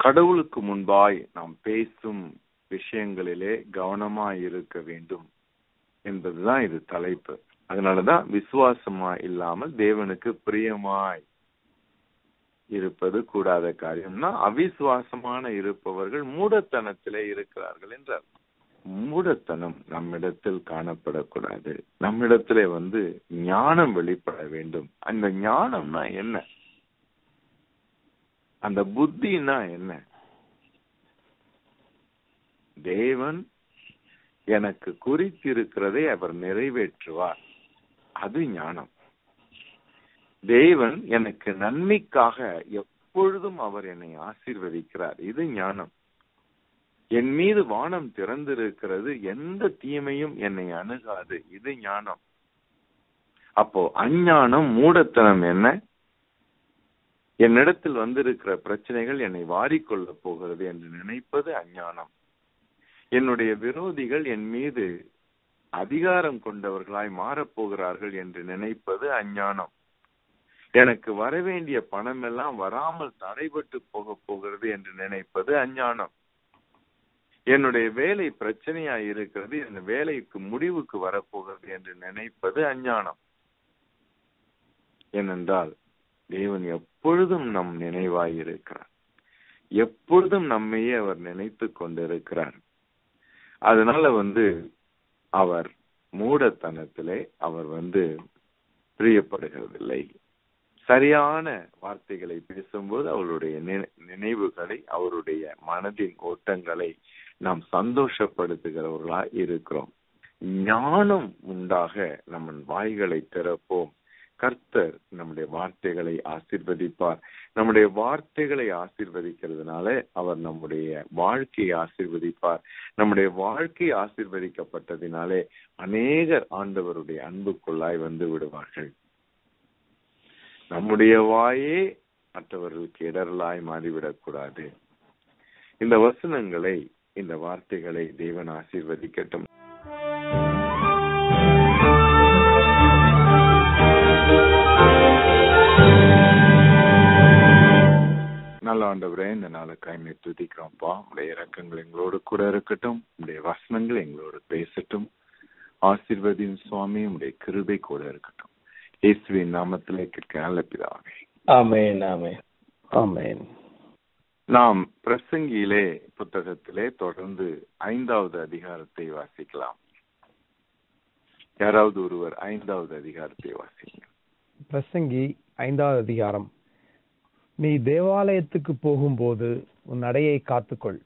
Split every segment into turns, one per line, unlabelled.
கடவுளுக்கு முன்பாய் நாம் பேசும் விஷயங்களிலே கவனமாய் இருக்க வேண்டும் என்பதுதான் இது தலைப்பு அதனாலதான் விசுவாசமா இல்லாமல் தேவனுக்கு பிரியமாய் இருப்பது கூடாத காரியம்னா அவிசுவாசமான இருப்பவர்கள் மூடத்தனத்திலே இருக்கிறார்கள் என்றார் மூடத்தனம் நம்மிடத்தில் காணப்படக்கூடாது நம்மிடத்திலே வந்து ஞானம் வெளிப்பட வேண்டும் அந்த ஞானம்னா என்ன அந்த புத்தினா என்ன தேவன் எனக்கு குறித்திருக்கிறதை அவர் நிறைவேற்றுவார் அது ஞானம் தேவன் எனக்கு நன்மைக்காக எப்பொழுதும் அவர் என்னை ஆசீர்வதிக்கிறார் இது ஞானம் என் மீது வானம் திறந்திருக்கிறது எந்த தீமையும் என்னை அணுகாது இது ஞானம் அப்போ அஞ்ஞானம் மூடத்தனம் என்ன என்னிடத்தில் வந்திருக்கிற பிரச்சனைகள் என்னை வாரிக்கொள்ள போகிறது என்று நினைப்பது அஞ்ஞானம் என்னுடைய விரோதிகள் என் மீது அதிகாரம் கொண்டவர்களாய் மாறப்போகிறார்கள் என்று நினைப்பது அஞ்ஞானம் எனக்கு வரவேண்டிய பணம் எல்லாம் வராமல் தடைபட்டு போக போகிறது என்று நினைப்பது அஞ்ஞானம் என்னுடைய வேலை பிரச்சனையா இருக்கிறது இந்த வேலைக்கு முடிவுக்கு வரப்போகிறது என்று நினைப்பது அஞ்ஞானம் ஏனென்றால் தேவன் எப்பொழுதும் நம் நினைவாய் இருக்கிறார் எப்பொழுதும் நம்மையே அவர் நினைத்து கொண்டிருக்கிறார் அதனால வந்து அவர் மூடத்தனத்திலே அவர் வந்து பிரியப்படுகிறதில்லை சரியான வார்த்தைகளை பேசும்போது அவருடைய நினைவுகளை அவருடைய மனதின் ஓட்டங்களை நாம் சந்தோஷப்படுத்துகிறவர்களா இருக்கிறோம் ஞானம் உண்டாக நம்ம வாய்களை திறப்போம் கர்த்தர் நம்முடைய வார்த்தைகளை ஆசிர்வதிப்பார் நம்முடைய வார்த்தைகளை ஆசிர்வதிக்கிறதுனால அவர் நம்முடைய வாழ்க்கையை ஆசிர்வதிப்பார் நம்முடைய வாழ்க்கை ஆசிர்வதிக்கப்பட்டதினாலே அநேகர் ஆண்டவருடைய அன்புக்குள்ளாய் வந்து விடுவார்கள் நம்முடைய வாயே மற்றவர்களுக்கு இடரலாய் மாறிவிடக் கூடாது இந்த வசனங்களை இந்த வார்த்தைகளை தேவன் ஆசீர்வதிக்கட்டும் நல்ல ஆண்டவரே இந்த நாளுக்காய் நீ துதிக்கிறோம்ப்பா உடைய இறக்கங்கள் எங்களோடு கூட இருக்கட்டும் உடைய வசனங்கள் எங்களோடு பேசட்டும் ஆசீர்வதியும் சுவாமி உடைய கிருபை கூட இருக்கட்டும் இயேசுவின் நாமத்திலே கேட்க நல்ல பிதாவே
ஆமென் ஆமென் ஆமென்
நாம் பிரசங்கியிலே புத்தகத்திலே தொடர்ந்து ஐந்தாவது அதிகாரத்தை வாசிக்கலாம் யாராவது ஒருவர் ஐந்தாவது அதிகாரத்தை வாசிங்க
பிரசங்கி ஐந்தாவது அதிகாரம் நீ தேவாலயத்துக்கு போகும்போது உன் நடையை காத்துக்கொள்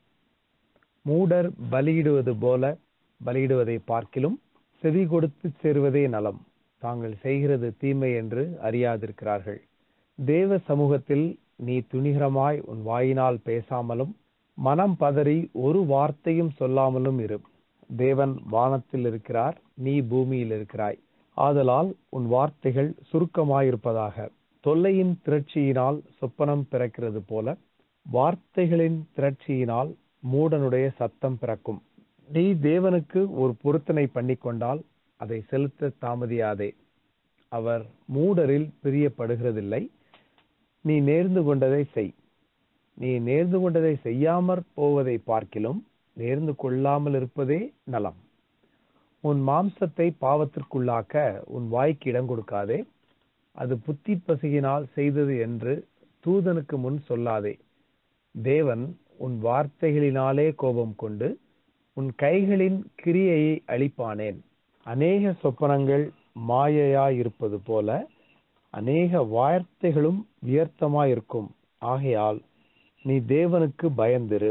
மூடர் பலியிடுவது போல பலியிடுவதை பார்க்கிலும் செவி கொடுத்து சேருவதே நலம் தாங்கள் செய்கிறது தீமை என்று அறியாதிருக்கிறார்கள் தேவ சமூகத்தில் நீ துணிகரமாய் உன் வாயினால் பேசாமலும் மனம் பதறி ஒரு வார்த்தையும் சொல்லாமலும் இரு தேவன் வானத்தில் இருக்கிறார் நீ பூமியில் இருக்கிறாய் ஆதலால் உன் வார்த்தைகள் சுருக்கமாயிருப்பதாக தொல்லையின் திரட்சியினால் சொப்பனம் பிறக்கிறது போல வார்த்தைகளின் திரட்சியினால் மூடனுடைய சத்தம் பிறக்கும் நீ தேவனுக்கு ஒரு பொருத்தனை பண்ணிக்கொண்டால் அதை செலுத்த தாமதியாதே அவர் மூடரில் பிரியப்படுகிறதில்லை நீ நேர்ந்து கொண்டதை செய் நீ நேர்ந்து கொண்டதை செய்யாமற் போவதை பார்க்கிலும் நேர்ந்து கொள்ளாமல் இருப்பதே நலம் உன் மாம்சத்தை பாவத்திற்குள்ளாக்க உன் வாய்க்கு இடம் கொடுக்காதே அது புத்தி பசியினால் செய்தது என்று தூதனுக்கு முன் சொல்லாதே தேவன் உன் வார்த்தைகளினாலே கோபம் கொண்டு உன் கைகளின் கிரியையை அழிப்பானேன் அநேக சொப்பனங்கள் மாயையாயிருப்பது போல அநேக வார்த்தைகளும் வியர்த்தமாயிருக்கும் ஆகையால் நீ தேவனுக்கு பயந்திரு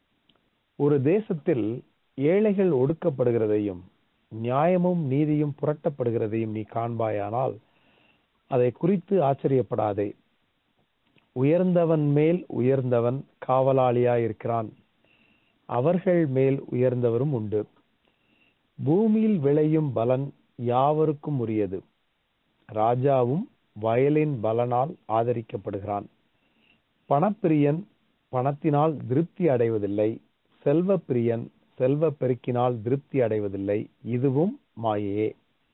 ஒரு தேசத்தில் ஏழைகள் ஒடுக்கப்படுகிறதையும் நியாயமும் நீதியும் புரட்டப்படுகிறதையும் நீ காண்பாயானால் அதை குறித்து ஆச்சரியப்படாதே உயர்ந்தவன் மேல் உயர்ந்தவன் காவலாளியாயிருக்கிறான் அவர்கள் மேல் உயர்ந்தவரும் உண்டு பூமியில் விளையும் பலன் யாவருக்கும் உரியது ராஜாவும் வயலின் பலனால் ஆதரிக்கப்படுகிறான் பணப்பிரியன் பணத்தினால் திருப்தி அடைவதில்லை செல்வ பிரியன் செல்வ பெருக்கினால் திருப்தி அடைவதில்லை இதுவும் மாயையே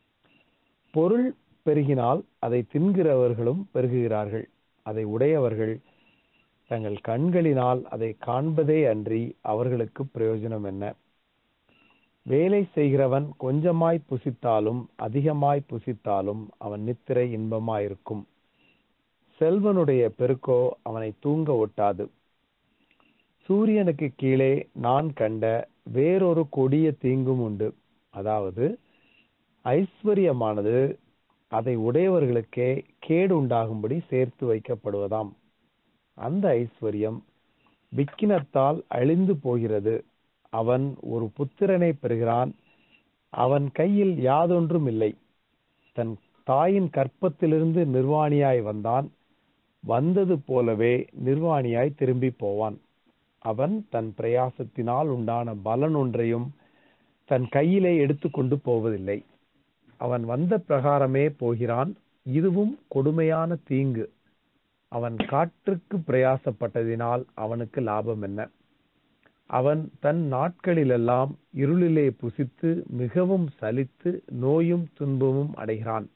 பொருள் பெருகினால் அதை தின்கிறவர்களும் பெருகுகிறார்கள் அதை உடையவர்கள் தங்கள் கண்களினால் அதை காண்பதே அன்றி அவர்களுக்கு பிரயோஜனம் என்ன வேலை செய்கிறவன் கொஞ்சமாய் புசித்தாலும் அதிகமாய் புசித்தாலும் அவன் நித்திரை இன்பமாயிருக்கும் செல்வனுடைய பெருக்கோ அவனை தூங்க ஒட்டாது சூரியனுக்கு கீழே நான் கண்ட வேறொரு கொடிய தீங்கும் உண்டு அதாவது ஐஸ்வர்யமானது அதை உடையவர்களுக்கே கேடு உண்டாகும்படி சேர்த்து வைக்கப்படுவதாம் அந்த ஐஸ்வர்யம் விக்கினத்தால் அழிந்து போகிறது அவன் ஒரு புத்திரனை பெறுகிறான் அவன் கையில் யாதொன்றும் இல்லை தன் தாயின் கற்பத்திலிருந்து நிர்வாணியாய் வந்தான் வந்தது போலவே நிர்வாணியாய் திரும்பி போவான் அவன் தன் பிரயாசத்தினால் உண்டான பலன் ஒன்றையும் தன் கையிலே எடுத்துக்கொண்டு போவதில்லை அவன் வந்த பிரகாரமே போகிறான் இதுவும் கொடுமையான தீங்கு அவன் காற்றுக்கு பிரயாசப்பட்டதினால் அவனுக்கு லாபம் என்ன அவன் தன் நாட்களிலெல்லாம் இருளிலே புசித்து மிகவும் சலித்து நோயும் துன்பமும் அடைகிறான்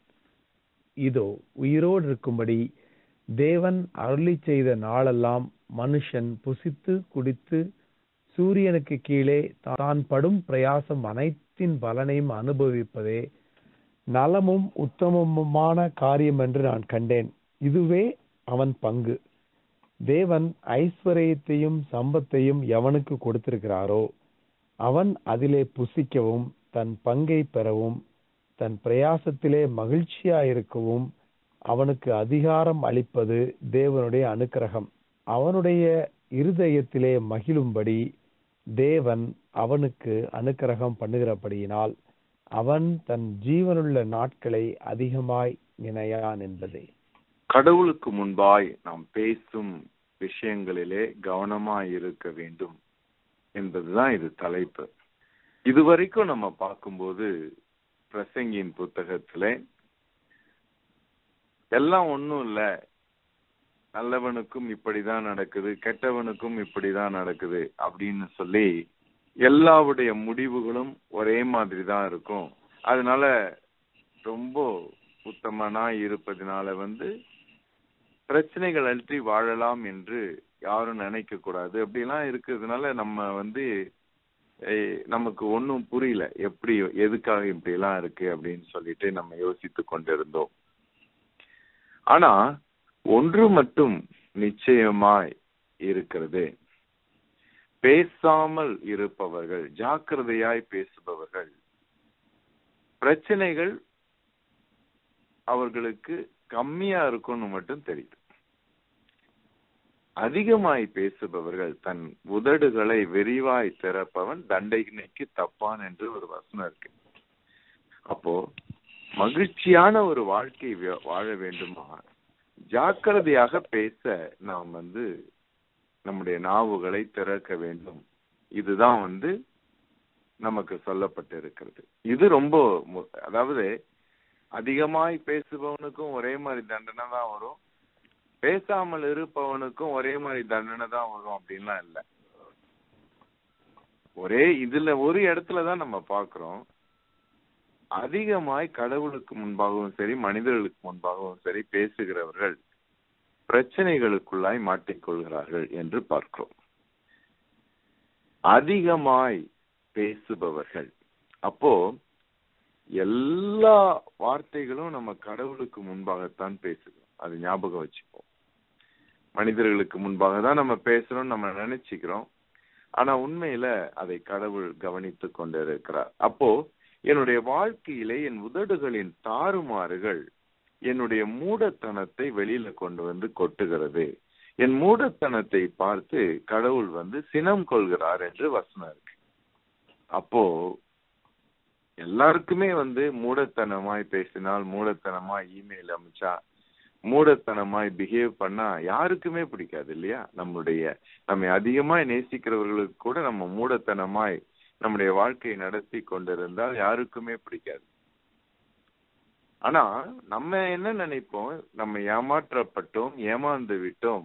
இதோ உயிரோடு இருக்கும்படி தேவன் அருளி செய்த நாளெல்லாம் மனுஷன் புசித்து குடித்து சூரியனுக்கு கீழே தான் படும் பிரயாசம் அனைத்தின் பலனையும் அனுபவிப்பதே நலமும் உத்தமமுமான காரியம் என்று நான் கண்டேன் இதுவே அவன் பங்கு தேவன் ஐஸ்வர்யத்தையும் சம்பத்தையும் எவனுக்கு கொடுத்திருக்கிறாரோ அவன் அதிலே புசிக்கவும் தன் பங்கை பெறவும் தன் பிரயாசத்திலே மகிழ்ச்சியாயிருக்கவும் அவனுக்கு அதிகாரம் அளிப்பது தேவனுடைய அனுக்கிரகம் அவனுடைய இருதயத்திலே மகிழும்படி தேவன் அவனுக்கு அனுக்கிரகம் பண்ணுகிறபடியினால் அவன் தன் ஜீவனுள்ள நாட்களை அதிகமாய் நினையான் என்பதே
கடவுளுக்கு முன்பாய் நாம் பேசும் விஷயங்களிலே கவனமாய் இருக்க வேண்டும் என்பதுதான் இது தலைப்பு இதுவரைக்கும் நம்ம பார்க்கும்போது பிரசங்கியின் புத்தகத்துல எல்லாம் ஒண்ணும் இல்ல நல்லவனுக்கும் இப்படிதான் நடக்குது கெட்டவனுக்கும் இப்படிதான் நடக்குது அப்படின்னு சொல்லி எல்லாவுடைய முடிவுகளும் ஒரே மாதிரி தான் இருக்கும் அதனால ரொம்ப உத்தமனா இருப்பதனால வந்து பிரச்சனைகள் அன்றி வாழலாம் என்று யாரும் நினைக்க கூடாது அப்படிலாம் இருக்கிறதுனால நம்ம வந்து நமக்கு ஒன்றும் புரியல எப்படி எதுக்காக இப்படி எல்லாம் இருக்கு அப்படின்னு சொல்லிட்டு நம்ம யோசித்து கொண்டிருந்தோம் ஆனா ஒன்று மட்டும் நிச்சயமாய் இருக்கிறது பேசாமல் இருப்பவர்கள் ஜாக்கிரதையாய் பேசுபவர்கள் பிரச்சனைகள் அவர்களுக்கு கம்மியா இருக்கும்னு மட்டும் தெரியுது அதிகமாய் பேசுபவர்கள் தன் உதடுகளை விரிவாய் திறப்பவன் தண்டைக்கு தப்பான் என்று ஒரு வசனம் இருக்கு அப்போ மகிழ்ச்சியான ஒரு வாழ்க்கை வாழ வேண்டுமா ஜாக்கிரதையாக பேச நாம் வந்து நம்முடைய நாவுகளை திறக்க வேண்டும் இதுதான் வந்து நமக்கு சொல்லப்பட்டு இருக்கிறது இது ரொம்ப அதாவது அதிகமாய் பேசுபவனுக்கும் ஒரே மாதிரி தண்டனை தான் வரும் பேசாமல் இருப்பவனுக்கும் ஒரே மாதிரி தண்டனை தான் வரும் அப்படின்லாம் இல்லை ஒரே இதுல ஒரு இடத்துலதான் நம்ம பாக்குறோம் அதிகமாய் கடவுளுக்கு முன்பாகவும் சரி மனிதர்களுக்கு முன்பாகவும் சரி பேசுகிறவர்கள் பிரச்சனைகளுக்குள்ளாய் மாட்டிக்கொள்கிறார்கள் என்று பார்க்கிறோம் அதிகமாய் பேசுபவர்கள் அப்போ எல்லா வார்த்தைகளும் நம்ம கடவுளுக்கு முன்பாகத்தான் பேசுகிறோம் அது ஞாபகம் வச்சுப்போம் மனிதர்களுக்கு முன்பாக தான் நம்ம பேசுறோம் நம்ம நினைச்சுக்கிறோம் ஆனா உண்மையில அதை கடவுள் கவனித்து கொண்டிருக்கிறார் அப்போ என்னுடைய வாழ்க்கையிலே என் உதடுகளின் தாறுமாறுகள் என்னுடைய மூடத்தனத்தை வெளியில கொண்டு வந்து கொட்டுகிறது என் மூடத்தனத்தை பார்த்து கடவுள் வந்து சினம் கொள்கிறார் என்று வசனம் இருக்கு அப்போ எல்லாருக்குமே வந்து மூடத்தனமாய் பேசினால் மூடத்தனமாய் இமெயில் அமைச்சா மூடத்தனமாய் பிஹேவ் பண்ணா யாருக்குமே பிடிக்காது இல்லையா நம்முடைய நம்ம அதிகமாய் நேசிக்கிறவர்களுக்கு கூட நம்ம மூடத்தனமாய் நம்முடைய வாழ்க்கையை நடத்தி கொண்டிருந்தால் யாருக்குமே பிடிக்காது ஆனா நம்ம என்ன நினைப்போம் நம்ம ஏமாற்றப்பட்டோம் ஏமாந்து விட்டோம்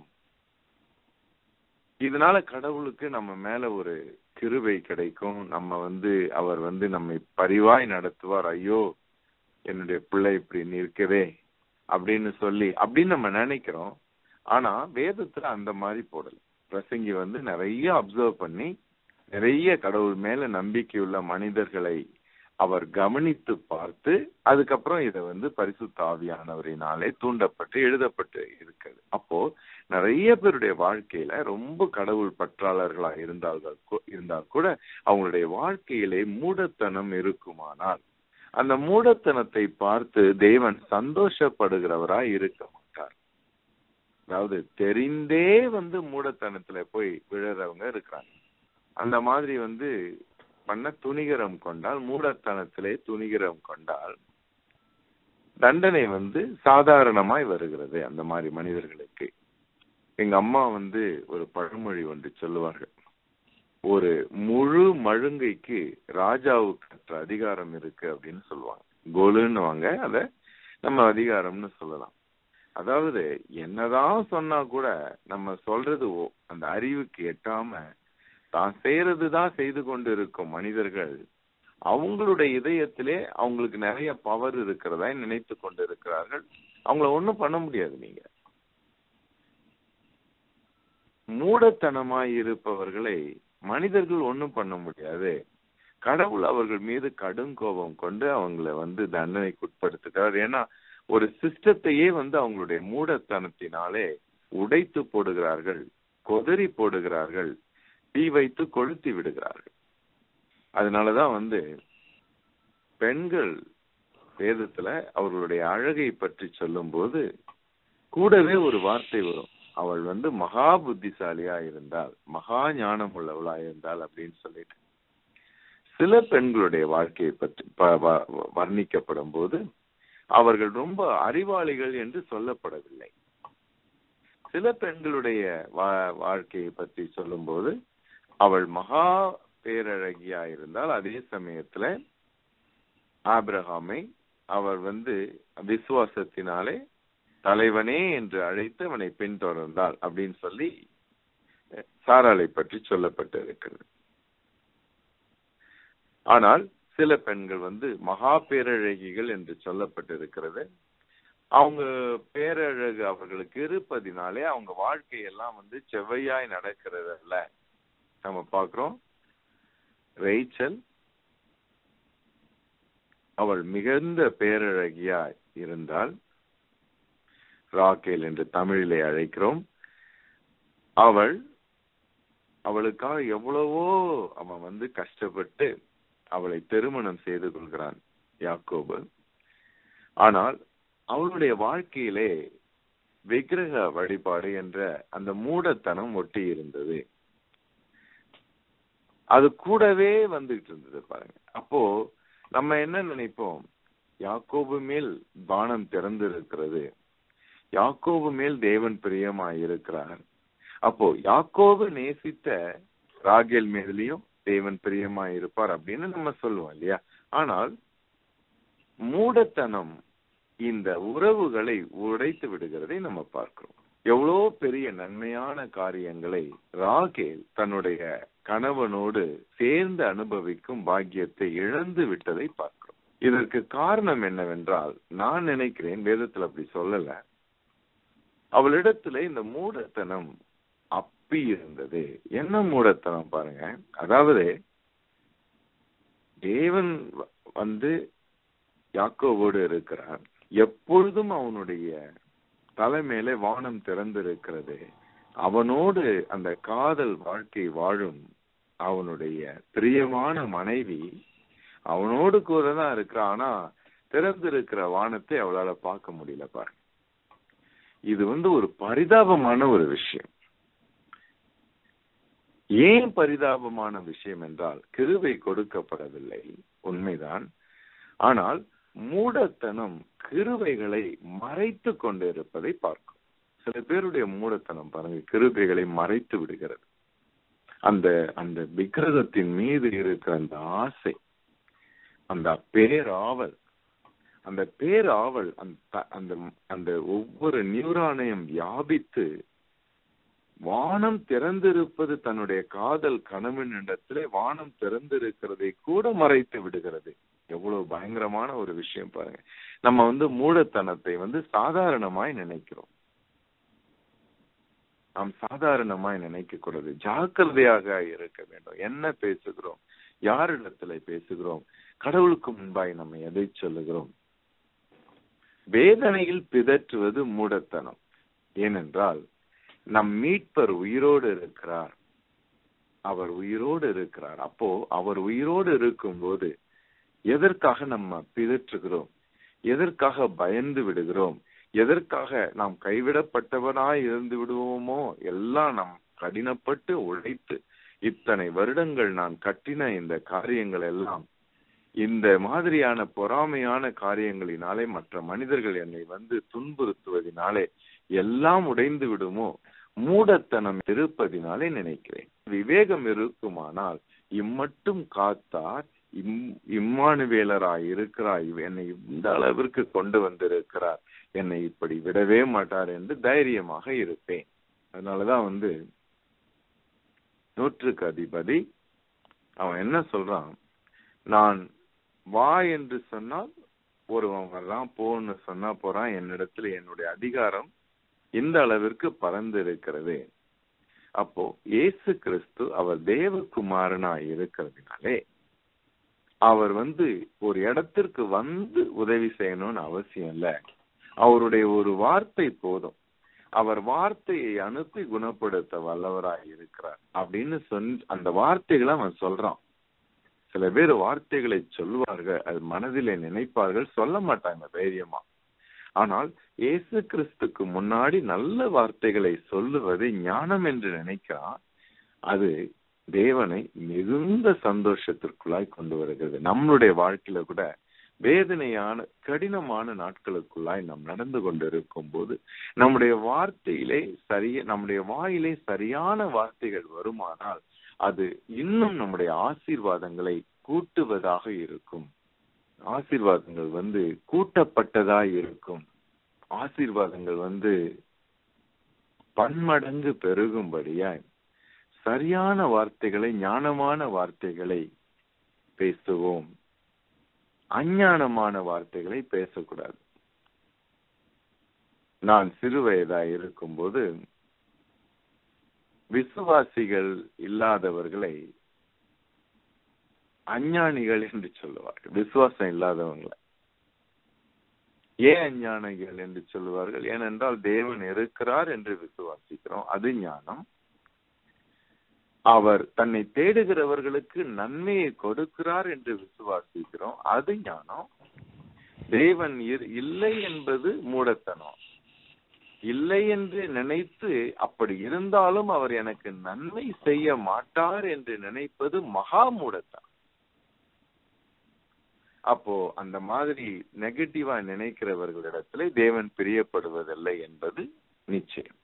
இதனால கடவுளுக்கு நம்ம மேல ஒரு கிருபை கிடைக்கும் நம்ம வந்து அவர் வந்து நம்மை பரிவாய் நடத்துவார் ஐயோ என்னுடைய பிள்ளை இப்படி நிற்கவே அப்படின்னு சொல்லி அப்படின்னு நம்ம நினைக்கிறோம் ஆனா வேதத்துல அந்த மாதிரி போடல பிரசங்கி வந்து நிறைய அப்சர்வ் பண்ணி நிறைய கடவுள் மேல நம்பிக்கையுள்ள மனிதர்களை அவர் கவனித்து பார்த்து அதுக்கப்புறம் இதை வந்து பரிசுத்த ஆவியானவரினாலே தூண்டப்பட்டு எழுதப்பட்டு இருக்கிறது அப்போ நிறைய பேருடைய வாழ்க்கையில ரொம்ப கடவுள் பற்றாளர்களா இருந்தார்கள் கூ- இருந்தால் கூட அவங்களுடைய வாழ்க்கையிலே மூடத்தனம் இருக்குமானால் அந்த மூடத்தனத்தை பார்த்து தேவன் சந்தோஷப்படுகிறவராய் இருக்க மாட்டார் அதாவது தெரிந்தே வந்து மூடத்தனத்துல போய் விழுறவங்க இருக்கிறாங்க அந்த மாதிரி வந்து பண்ண துணிகரம் கொண்டால் மூடத்தனத்திலே துணிகரம் கொண்டால் தண்டனை வந்து சாதாரணமாய் வருகிறது அந்த மாதிரி மனிதர்களுக்கு எங்க அம்மா வந்து ஒரு பழமொழி ஒன்று சொல்லுவார்கள் ஒரு முழு மழுங்கைக்கு ராஜாவுக்கு அற்ற அதிகாரம் இருக்கு அப்படின்னு சொல்லுவாங்க கொலுன்னுவாங்க அத நம்ம அதிகாரம்னு சொல்லலாம் அதாவது என்னதான் சொன்னா கூட நம்ம சொல்றது ஓ- அந்த அறிவுக்கு எட்டாம தான் செய்யறதுதான் செய்து கொண்டு இருக்கும் மனிதர்கள் அவங்களுடைய இதயத்திலே அவங்களுக்கு நிறைய பவர் இருக்கிறதா நினைத்து கொண்டு இருக்கிறார்கள் அவங்கள ஒண்ணும் பண்ண முடியாது நீங்க மூடத்தனமாய் இருப்பவர்களை மனிதர்கள் ஒண்ணும் பண்ண முடியாது கடவுள் அவர்கள் மீது கடும் கோபம் கொண்டு அவங்கள வந்து தண்டனைக்கு உட்படுத்துகிறார் ஏன்னா ஒரு சிஸ்டத்தையே வந்து அவங்களுடைய மூடத்தனத்தினாலே உடைத்து போடுகிறார்கள் கொதறி போடுகிறார்கள் தீ வைத்து கொளுத்தி விடுகிறார்கள் அதனாலதான் வந்து பெண்கள் வேதத்துல அவர்களுடைய அழகை பற்றி சொல்லும்போது கூடவே ஒரு வார்த்தை வரும் அவள் வந்து மகா புத்திசாலியா இருந்தால் மகா ஞானம் உள்ளவளா இருந்தால் அப்படின்னு சொல்லிட்டு சில பெண்களுடைய வாழ்க்கையை பற்றி ப- வ- வர்ணிக்கப்படும் போது அவர்கள் ரொம்ப அறிவாளிகள் என்று சொல்லப்படவில்லை சில பெண்களுடைய வா- வாழ்க்கையை பற்றி சொல்லும்போது அவள் மகா பேரழகியா இருந்தால் அதே சமயத்துல ஆபிரகாமை அவர் வந்து விசுவாசத்தினாலே தலைவனே என்று அழைத்து அவனை பின்தொடர்ந்தாள் அப்படின்னு சொல்லி அஹ், சாராளை பற்றி சொல்லப்பட்டிருக்கிறது ஆனால் சில பெண்கள் வந்து மகா பேரழகிகள் என்று சொல்லப்பட்டிருக்கிறது அவங்க பேரழகு அவர்களுக்கு இருப்பதினாலே அவங்க வாழ்க்கையெல்லாம் வந்து செவ்வையாய் நடக்கிறதல்ல நம்ம பார்க்கிறோம் ரேச்சல் அவள் மிகுந்த பேரழகியாய் இருந்தால் ராக்கேல் என்று தமிழிலே அழைக்கிறோம் அவள் அவளுக்காக எவ்வளவோ அவன் வந்து கஷ்டப்பட்டு அவளை திருமணம் செய்து கொள்கிறான் யாக்கோபு ஆனால் அவளுடைய வாழ்க்கையிலே விக்கிரக வழிபாடு என்ற அந்த மூடத்தனம் ஒட்டி இருந்தது அது கூடவே வந்துகிட்டு இருந்தது பாருங்க அப்போ நம்ம என்ன நினைப்போம் யாக்கோபு மேல் பானம் திறந்திருக்கிறது யாக்கோபு மேல் தேவன் பிரியமாய் இருக்கிறார் அப்போ யாக்கோபு நேசித்த ராகேல் மேலேயும் தேவன் பிரியமாய் இருப்பார் அப்படின்னு நம்ம சொல்லுவோம் இல்லையா ஆனால் மூடத்தனம் இந்த உறவுகளை உடைத்து விடுகிறதை நம்ம பார்க்கிறோம் எவ்வளோ பெரிய நன்மையான காரியங்களை ராகேல் தன்னுடைய கணவனோடு சேர்ந்து அனுபவிக்கும் பாக்கியத்தை இழந்து விட்டதை பார்க்கிறோம் இதற்கு காரணம் என்னவென்றால் நான் நினைக்கிறேன் வேதத்துல அப்படி சொல்லல அவளிடத்துல இந்த மூடத்தனம் அப்பி இருந்தது என்ன மூடத்தனம் பாருங்க அதாவது தேவன் வ- வந்து யாக்கோவோடு இருக்கிறார் எப்பொழுதும் அவனுடைய தலைமையில வானம் திறந்திருக்கிறது அவனோடு அந்த காதல் வாழ்க்கை வாழும் அவனுடைய பிரியமான மனைவி அவனோடு கூட தான் இருக்கிறா ஆனா திறந்திருக்கிற வானத்தை அவளால பார்க்க முடியல பாருங்க இது வந்து ஒரு பரிதாபமான ஒரு விஷயம் ஏன் பரிதாபமான விஷயம் என்றால் கிருபை கொடுக்கப்படவில்லை உண்மைதான் ஆனால் மூடத்தனம் கிருபைகளை மறைத்து கொண்டிருப்பதை பார்க்கும் சில பேருடைய மூடத்தனம் பாருங்க கிருபைகளை மறைத்து விடுகிறது அந்த அந்த விக்கிரகத்தின் மீது இருக்கிற அந்த ஆசை அந்த பேராவல் அந்த பேராவல் அந்த அந்த அந்த ஒவ்வொரு நியூரானையும் வியாபித்து வானம் திறந்திருப்பது தன்னுடைய காதல் கணவனிடத்திலே வானம் திறந்திருக்கிறதை கூட மறைத்து விடுகிறது எவ்வளவு பயங்கரமான ஒரு விஷயம் பாருங்க நம்ம வந்து மூடத்தனத்தை வந்து சாதாரணமாய் நினைக்கிறோம் நாம் சாதாரணமாய் நினைக்க கூடாது ஜாக்கிரதையாக இருக்க வேண்டும் என்ன பேசுகிறோம் யாரிடத்துல பேசுகிறோம் கடவுளுக்கு முன்பாய் நம்ம எதை சொல்லுகிறோம் வேதனையில் பிதற்றுவது மூடத்தனம் ஏனென்றால் நம் மீட்பர் உயிரோடு இருக்கிறார் அவர் உயிரோடு இருக்கிறார் அப்போ அவர் உயிரோடு இருக்கும்போது எதற்காக நம்ம பிதற்றுகிறோம் எதற்காக பயந்து விடுகிறோம் எதற்காக நாம் கைவிடப்பட்டவனாய் இருந்து விடுவோமோ எல்லாம் நாம் கடினப்பட்டு உழைத்து இத்தனை வருடங்கள் நான் கட்டின இந்த காரியங்கள் எல்லாம் இந்த மாதிரியான பொறாமையான காரியங்களினாலே மற்ற மனிதர்கள் என்னை வந்து துன்புறுத்துவதினாலே எல்லாம் உடைந்து விடுமோ மூடத்தனம் இருப்பதினாலே நினைக்கிறேன் விவேகம் இருக்குமானால் இம்மட்டும் காத்தார் இம் இம்மானுவேலராய் இருக்கிறாய் என்னை இந்த அளவிற்கு கொண்டு வந்திருக்கிறார் என்னை இப்படி விடவே மாட்டார் என்று தைரியமாக இருப்பேன் அதனாலதான் வந்து நூற்றுக்கு அதிபதி அவன் என்ன சொல்றான் நான் வா என்று சொன்னால் ஒருவன் வர்றான் போன்னு சொன்னா போறான் என்னிடத்துல என்னுடைய அதிகாரம் இந்த அளவிற்கு பறந்து இருக்கிறது அப்போ இயேசு கிறிஸ்து அவர் தேவகுமாரனாய் இருக்கிறதுனாலே அவர் வந்து ஒரு இடத்திற்கு வந்து உதவி செய்யணும்னு அவசியம் இல்ல அவருடைய ஒரு வார்த்தை போதும் அவர் வார்த்தையை அனுப்பி குணப்படுத்த வல்லவராய் இருக்கிறார் அப்படின்னு சொன் அந்த வார்த்தைகளை அவன் சொல்றான் சில பேர் வார்த்தைகளை சொல்வார்கள் அது மனதிலே நினைப்பார்கள் சொல்ல மாட்டாங்க தைரியமா ஆனால் இயேசு கிறிஸ்துக்கு முன்னாடி நல்ல வார்த்தைகளை சொல்லுவது ஞானம் என்று நினைக்கிறான் அது தேவனை மிகுந்த சந்தோஷத்திற்குள்ளாய் கொண்டு வருகிறது நம்மளுடைய வாழ்க்கையில கூட வேதனையான கடினமான நாட்களுக்குள்ளாய் நாம் நடந்து கொண்டிருக்கும் போது நம்முடைய வார்த்தையிலே சரிய நம்முடைய வாயிலே சரியான வார்த்தைகள் வருமானால் அது இன்னும் நம்முடைய ஆசீர்வாதங்களை கூட்டுவதாக இருக்கும் ஆசீர்வாதங்கள் வந்து கூட்டப்பட்டதாய் இருக்கும் ஆசீர்வாதங்கள் வந்து பன்மடங்கு பெருகும்படியாய் சரியான வார்த்தைகளை ஞானமான வார்த்தைகளை பேசுவோம் அஞ்ஞானமான வார்த்தைகளை பேசக்கூடாது நான் சிறு வயதாய் இருக்கும்போது விசுவாசிகள் இல்லாதவர்களை அஞ்ஞானிகள் என்று சொல்லுவார்கள் விசுவாசம் இல்லாதவங்களை ஏன் அஞ்ஞானிகள் என்று சொல்லுவார்கள் ஏனென்றால் தேவன் இருக்கிறார் என்று விசுவாசிக்கிறோம் அது ஞானம் அவர் தன்னை தேடுகிறவர்களுக்கு நன்மையை கொடுக்கிறார் என்று விசுவாசிக்கிறோம் அது ஞானம் தேவன் இல்லை என்பது மூடத்தனம் இல்லை என்று நினைத்து அப்படி இருந்தாலும் அவர் எனக்கு நன்மை செய்ய மாட்டார் என்று நினைப்பது மகா மூடத்தனம் அப்போ அந்த மாதிரி நெகட்டிவா நினைக்கிறவர்களிடத்துல தேவன் பிரியப்படுவதில்லை என்பது நிச்சயம்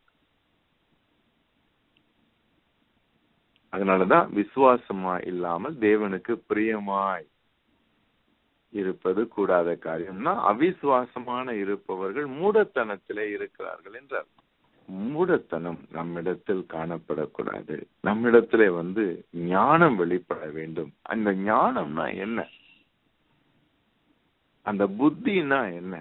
அதனாலதான் விசுவாசமா இல்லாமல் தேவனுக்கு பிரியமாய் இருப்பது கூடாத காரியம்னா அவிசுவாசமான இருப்பவர்கள் மூடத்தனத்திலே இருக்கிறார்கள் என்றார் மூடத்தனம் நம்மிடத்தில் காணப்படக்கூடாது நம்மிடத்திலே வந்து ஞானம் வெளிப்பட வேண்டும் அந்த ஞானம்னா என்ன அந்த புத்தினா என்ன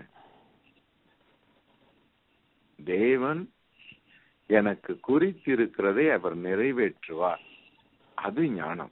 தேவன் எனக்கு குறித்திருக்கிறதை அவர் நிறைவேற்றுவார் அது ஞானம்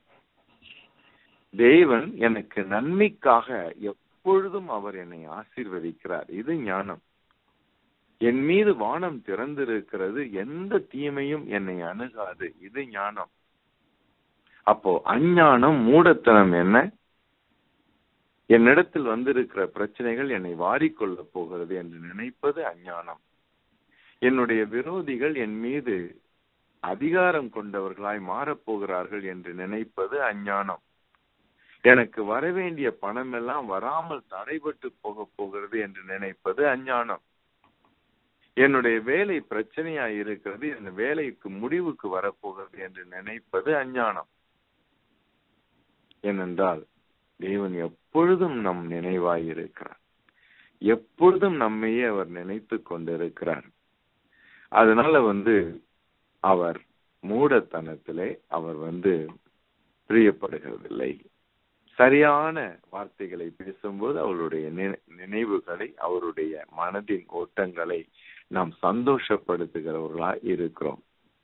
தேவன் எனக்கு நன்மைக்காக எப்பொழுதும் அவர் என்னை ஆசீர்வதிக்கிறார் இது ஞானம் என் மீது வானம் திறந்திருக்கிறது எந்த தீமையும் என்னை அணுகாது இது ஞானம் அப்போ அஞ்ஞானம் மூடத்தனம் என்ன என்னிடத்தில் வந்திருக்கிற பிரச்சனைகள் என்னை வாரிக்கொள்ள போகிறது என்று நினைப்பது அஞ்ஞானம் என்னுடைய விரோதிகள் என் மீது அதிகாரம் கொண்டவர்களாய் மாறப்போகிறார்கள் என்று நினைப்பது அஞ்ஞானம் எனக்கு வரவேண்டிய பணம் எல்லாம் வராமல் தடைபட்டு போக போகிறது என்று நினைப்பது அஞ்ஞானம் என்னுடைய வேலை பிரச்சனையா இருக்கிறது இந்த வேலைக்கு முடிவுக்கு வரப்போகிறது என்று நினைப்பது அஞ்ஞானம் ஏனென்றால் தேவன் எப்பொழுதும் நம் நினைவாய் இருக்கிறார் எப்பொழுதும் நம்மையே அவர் நினைத்து கொண்டிருக்கிறார் அதனால வந்து அவர் மூடத்தனத்திலே அவர் வந்து பிரியப்படுகிறதில்லை சரியான வார்த்தைகளை பேசும்போது அவருடைய நினைவுகளை அவருடைய மனதின் ஓட்டங்களை நாம் சந்தோஷப்படுத்துகிறவர்களா இருக்கிறோம்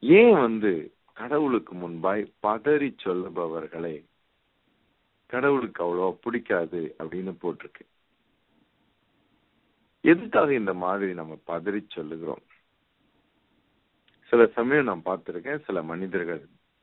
ஏன் வந்து கடவுளுக்கு முன்பாய் பதறி சொல்லுபவர்களை கடவுளுக்கு அவ்வளோ பிடிக்காது அப்படின்னு போட்டிருக்கு எதுக்காக இந்த மாதிரி நம்ம பதறி சொல்லுகிறோம் சில சமயம் நான் பார்த்திருக்கேன் சில மனிதர்கள்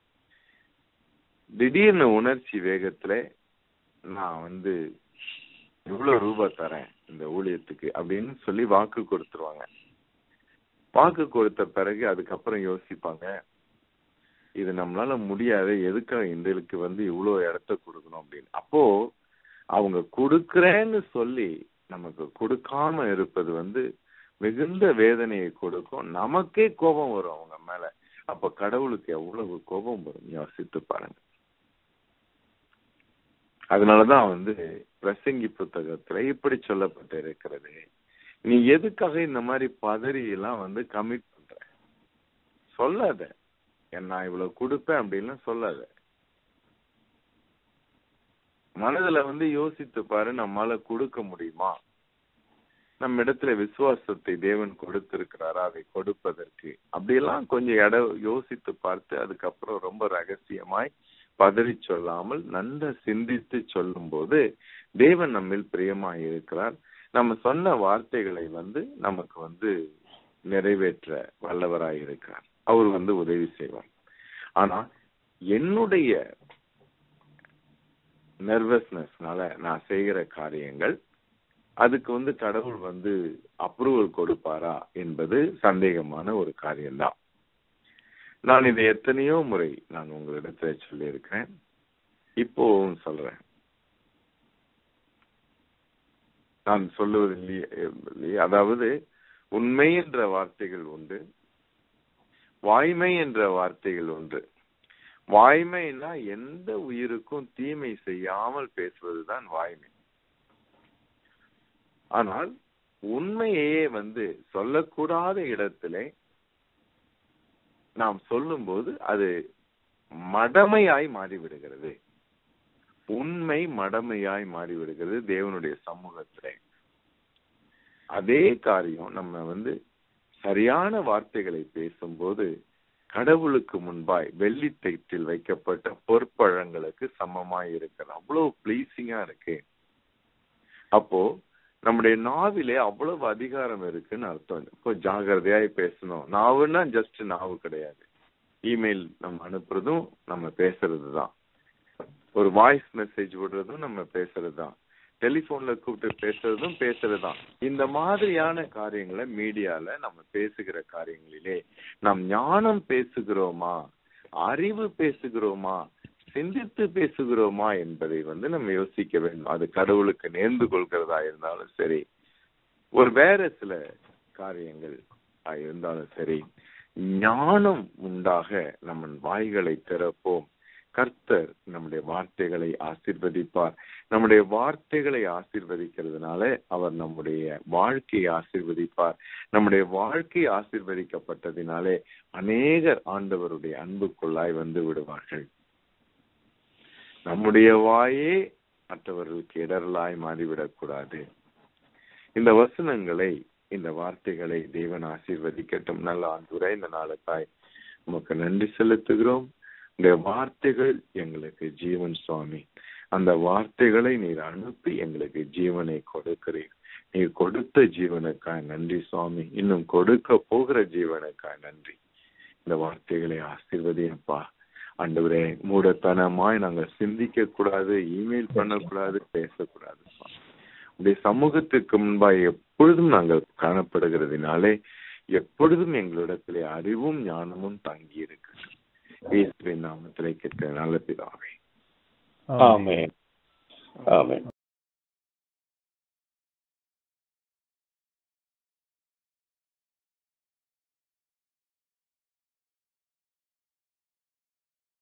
திடீர்னு உணர்ச்சி வேகத்துல நான் வந்து இவ்வளவு ரூபாய் தரேன் இந்த ஊழியத்துக்கு அப்படின்னு சொல்லி வாக்கு கொடுத்துருவாங்க வாக்கு கொடுத்த பிறகு அதுக்கப்புறம் யோசிப்பாங்க இது நம்மளால முடியாது எதுக்காக இந்தளுக்கு வந்து இவ்வளவு இடத்த கொடுக்கணும் அப்படின்னு அப்போ அவங்க கொடுக்கறேன்னு சொல்லி நமக்கு கொடுக்காம இருப்பது வந்து மிகுந்த வேதனையை கொடுக்கும் நமக்கே கோபம் வரும் அவங்க மேல அப்ப கடவுளுக்கு எவ்வளவு கோபம் வரும் யோசித்து பாருங்க அதனாலதான் வந்து பிரசங்கி புத்தகத்துல இப்படி சொல்லப்பட்டு இருக்கிறது நீ எதுக்காக இந்த மாதிரி பதறி எல்லாம் வந்து கமிட் பண்ற சொல்லாத நான் இவ்வளவு கொடுப்பேன் அப்படின்னு சொல்லாத மனதுல வந்து யோசித்து பாரு நம்மால கொடுக்க முடியுமா நம்ம இடத்துல விசுவாசத்தை தேவன் கொடுத்திருக்கிறாரா அதை கொடுப்பதற்கு அப்படியெல்லாம் கொஞ்சம் இட யோசித்து பார்த்து அதுக்கப்புறம் ரொம்ப ரகசியமாய் பதறி சொல்லாமல் நன்ற சிந்தித்து சொல்லும் போது தேவன் நம்மில் பிரியமாய் இருக்கிறார் நம்ம சொன்ன வார்த்தைகளை வந்து நமக்கு வந்து நிறைவேற்ற வல்லவராய் இருக்கிறார் அவர் வந்து உதவி செய்வார் ஆனா என்னுடைய நர்வஸ்னஸ்னால நான் செய்கிற காரியங்கள் அதுக்கு வந்து கடவுள் வந்து அப்ரூவல் கொடுப்பாரா என்பது சந்தேகமான ஒரு காரியம்தான் நான் இதை எத்தனையோ முறை நான் உங்களிடத்துல சொல்லியிருக்கிறேன் இப்போவும் சொல்றேன் நான் சொல்லுவது இல்லையே அதாவது உண்மை என்ற வார்த்தைகள் உண்டு வாய்மை என்ற வார்த்தைகள் உண்டு வாய்மைனா எந்த உயிருக்கும் தீமை செய்யாமல் பேசுவதுதான் வாய்மை ஆனால் உண்மையே வந்து சொல்லக்கூடாத இடத்திலே நாம் சொல்லும்போது அது மடமையாய் மாறிவிடுகிறது உண்மை மடமையாய் மாறிவிடுகிறது தேவனுடைய சமூகத்திலே அதே காரியம் நம்ம வந்து சரியான வார்த்தைகளை பேசும்போது கடவுளுக்கு முன்பாய் வெள்ளி தைத்தில் வைக்கப்பட்ட பொற்பழங்களுக்கு சமமாய் இருக்கிறது அவ்வளவு பிளீசிங்கா இருக்கு அப்போ நம்முடைய நாவிலே அவ்வளவு அதிகாரம் இருக்குன்னு அர்த்தம் இப்போ ஜாகிரதையாய் பேசணும் நாவுன்னா ஜஸ்ட் நாவு கிடையாது இமெயில் நம்ம அனுப்புறதும் நம்ம பேசுறது தான் ஒரு வாய்ஸ் மெசேஜ் விடுறதும் நம்ம பேசுறது தான் டெலிபோன்ல கூப்பிட்டு பேசுறதும் பேசுறதுதான் இந்த மாதிரியான காரியங்களை மீடியால நம்ம பேசுகிற காரியங்களிலே நாம் ஞானம் பேசுகிறோமா அறிவு பேசுகிறோமா சிந்தித்து பேசுகிறோமா என்பதை வந்து நம்ம யோசிக்க வேண்டும் அது கடவுளுக்கு நேர்ந்து கொள்கிறதா இருந்தாலும் சரி ஒரு வேற சில காரியங்கள் இருந்தாலும் சரி ஞானம் உண்டாக நம்ம வாய்களை திறப்போம் கர்த்தர் நம்முடைய வார்த்தைகளை ஆசிர்வதிப்பார் நம்முடைய வார்த்தைகளை ஆசிர்வதிக்கிறதுனால அவர் நம்முடைய வாழ்க்கையை ஆசிர்வதிப்பார் நம்முடைய வாழ்க்கை ஆசிர்வதிக்கப்பட்டதினாலே அநேகர் ஆண்டவருடைய அன்புக்குள்ளாய் வந்து விடுவார்கள் நம்முடைய வாயே மற்றவர்களுக்கு இடரலாய் மாறிவிடக் கூடாது இந்த வசனங்களை இந்த வார்த்தைகளை தேவன் ஆசீர்வதிக்கட்டும் நல்ல ஆண்டுரை இந்த நாளுக்காய் உமக்கு நன்றி செலுத்துகிறோம் இந்த வார்த்தைகள் எங்களுக்கு ஜீவன் சுவாமி அந்த வார்த்தைகளை நீர் அனுப்பி எங்களுக்கு ஜீவனை கொடுக்கிறீர் நீர் கொடுத்த ஜீவனுக்காய் நன்றி சுவாமி இன்னும் கொடுக்க போகிற ஜீவனுக்காய் நன்றி இந்த வார்த்தைகளை ஆசீர்வதியப்பா ஆண்டவரே மூடத்தனமாய் நாங்க சிந்திக்க கூடாது இமெயில் பண்ணக்கூடாது பேசக்கூடாது உடைய சமூகத்துக்கு முன்பாக எப்பொழுதும் நாங்கள் காணப்படுகிறதுனாலே எப்பொழுதும் எங்களிடத்திலே அறிவும் ஞானமும் தங்கி இருக்கு இயேசுவின் நாமத்திலே கேட்கிற நல்ல பிதாவே
ஆமென் ஆமென்